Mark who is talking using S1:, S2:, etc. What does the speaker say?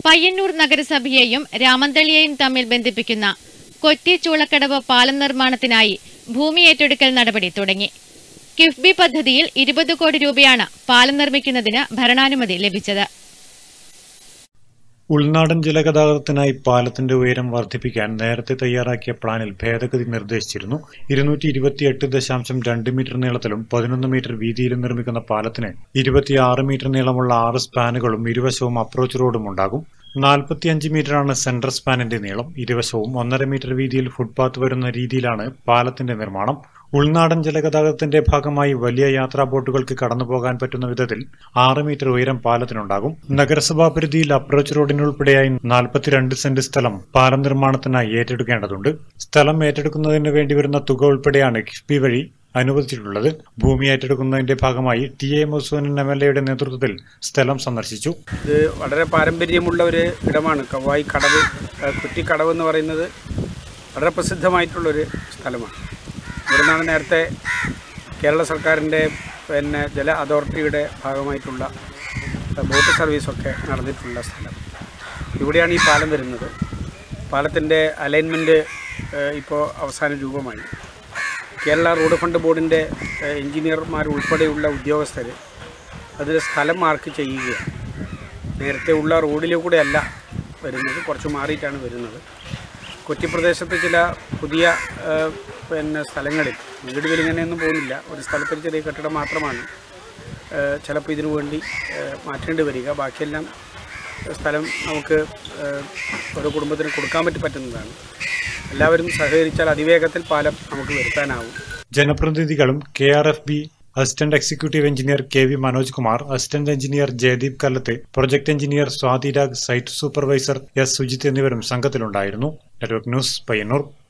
S1: പയ്യന്നൂർ നഗരസഭയെയും രാമന്തളിയെയും തമ്മിൽ ബന്ധിപ്പിക്കുന്ന കൊറ്റി ചൂളക്കടവ് പാലം നിർമ്മാണത്തിനായി ഭൂമി ഏറ്റെടുക്കൽ നടപടി തുടങ്ങി കിഫ്ബി പദ്ധതിയിൽ ഇരുപത് കോടി രൂപയാണ് പാലം നിർമ്മിക്കുന്നതിന് ഭരണാനുമതി ലഭിച്ചത്
S2: ഉൾനാടൻ ജലഗതാഗതത്തിനായി പാലത്തിന്റെ ഉയരം വർദ്ധിപ്പിക്കാൻ നേരത്തെ തയ്യാറാക്കിയ പ്ലാനിൽ ഭേദഗതി നിർദ്ദേശിച്ചിരുന്നു ഇരുന്നൂറ്റി ഇരുപത്തിയെട്ട് ദശാംശം രണ്ട് മീറ്റർ നീളത്തിലും പതിനൊന്ന് മീറ്റർ വീതിയിലും നിർമ്മിക്കുന്ന പാലത്തിന് ഇരുപത്തിയാറ് മീറ്റർ നീളമുള്ള ആറ് സ്പാനുകളും ഇരുവശവും അപ്രോച്ച് റോഡും ഉണ്ടാകും നാൽപ്പത്തിയഞ്ച് മീറ്ററാണ് സെൻട്രൽ സ്പാനിന്റെ നീളം ഇരുവശവും ഒന്നര മീറ്റർ വീതിയിൽ ഫുട്പാത്ത് വരുന്ന രീതിയിലാണ് പാലത്തിന്റെ നിർമ്മാണം ഉൾനാടൻ ജലഗതാഗതത്തിന്റെ ഭാഗമായി വലിയ യാത്രാ ബോട്ടുകൾക്ക് കടന്നുപോകാൻ പറ്റുന്ന വിധത്തിൽ ആറ് മീറ്റർ ഉയരം പാലത്തിനുണ്ടാകും നഗരസഭാ പരിധിയിൽ അപ്രോച്ച് റോഡിനുൾപ്പെടെയായി നാൽപ്പത്തിരണ്ട് സെന്റ് സ്ഥലം പാലം നിർമ്മാണത്തിനായി ഏറ്റെടുക്കേണ്ടതുണ്ട് സ്ഥലം ഏറ്റെടുക്കുന്നതിന് വേണ്ടിവരുന്ന തുക ഉൾപ്പെടെയാണ് കിഫ്ബി വഴി അനുവദിച്ചിട്ടുള്ളത് ഭൂമി ഏറ്റെടുക്കുന്നതിന്റെ ഭാഗമായി ടി എ മസൂനൻ എം എൽ എയുടെ നേതൃത്വത്തിൽ സ്ഥലം സന്ദർശിച്ചു
S3: ഇത് വളരെ പാരമ്പര്യമുള്ള ഒരു ഇടമാണ് കവായി കടവ് ഏഹ് കുറ്റിക്കടവ് എന്ന് പറയുന്നത് വളരെ പ്രസിദ്ധമായിട്ടുള്ളൊരു സ്ഥലമാണ് ഇവിടുന്നാണ് നേരത്തെ കേരള സർക്കാരിൻ്റെ പിന്നെ ജല അതോറിറ്റിയുടെ ഭാഗമായിട്ടുള്ള ഏഹ് ബോട്ട് സർവീസൊക്കെ നടന്നിട്ടുള്ള സ്ഥലം ഇവിടെയാണ് ഈ പാലം വരുന്നത് പാലത്തിൻ്റെ അലൈൻമെൻറ്റ് ഇപ്പോൾ അവസാന രൂപമായി കേരള റോഡ് ഫണ്ട് ബോർഡിൻ്റെ ഏഹ് എഞ്ചിനീയർമാർ ഉൾപ്പെടെയുള്ള ഉദ്യോഗസ്ഥർ അതിൽ സ്ഥലം മാർക്ക് ചെയ്യുകയാണ് നേരത്തെ ഉള്ള റോഡിലൂടെ അല്ല വരുന്നത് കുറച്ച് മാറിയിട്ടാണ് വരുന്നത് കൊച്ചി പ്രദേശത്ത് ചില പുതിയ ഏഹ്, പിന്നെ സ്ഥലങ്ങളിൽ വീട് വലിങ്ങനെയൊന്നും പോകുന്നില്ല ഒരു സ്ഥലത്തൊരു ചെറിയ കെട്ടിടം മാത്രമാണ് ഏഹ്, ചിലപ്പോൾ ഇതിനു വേണ്ടി ഏഹ്, മാറ്റേണ്ടി വരിക ബാക്കിയെല്ലാം സ്ഥലം നമുക്ക് ഏഹ്, ഓരോ കുടുംബത്തിന് കൊടുക്കാൻ പറ്റി പറ്റുന്നതാണ് എല്ലാവരും സഹകരിച്ചാൽ അതിവേഗത്തിൽ പാലം നമുക്ക് വരുത്താനാവും
S2: ജനപ്രതിനിധികളും K R F B assistant executive engineer K V Manoj Kumar assistant engineer Jayadeep Kallath project engineer Swathi Rag site supervisor S Sujith എന്നിവരും സംഘത്തിലുണ്ടായിരുന്നു നെറ്റ്വർക്ക് ന്യൂസ് പയ്യന്നൂർ